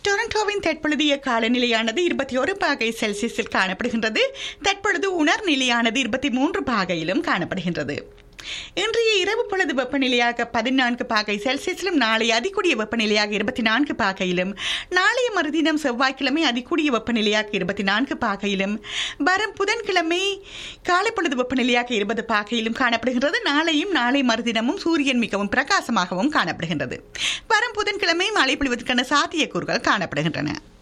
டொரண்டோவின் தற்பொழுதைய காலநிலையானது இருபத்தி ஒரு பாகை செல்சியஸில் காணப்படுகின்றது தற்பொழுது உணர் நிலையானது இருபத்தி மூன்று பாகையிலும் காணப்படுகின்றது இன்றைய இரவு பொழுது வெப்பநிலையாக பதினான்கு பாகை செல்சியஸிலும் நாளை அதிகூடிய வெப்பநிலையாக இருபத்தி நான்கு பாகையிலும் நாளைய மறுதினம் செவ்வாய்க்கிழமை அதிகூடிய வெப்பநிலையாக இருபத்தி நான்கு பாகையிலும் வரும் புதன்கிழமை காலை பொழுது வெப்பநிலையாக இருபது பாகையிலும் காணப்படுகின்றது நாளையும் நாளை மறுதினமும் சூரியன் மிகவும் பிரகாசமாகவும் காணப்படுகின்றது வரும் புதன்கிழமை மழை பொழிவதற்கான சாத்தியக்கூறுகள் காணப்படுகின்றன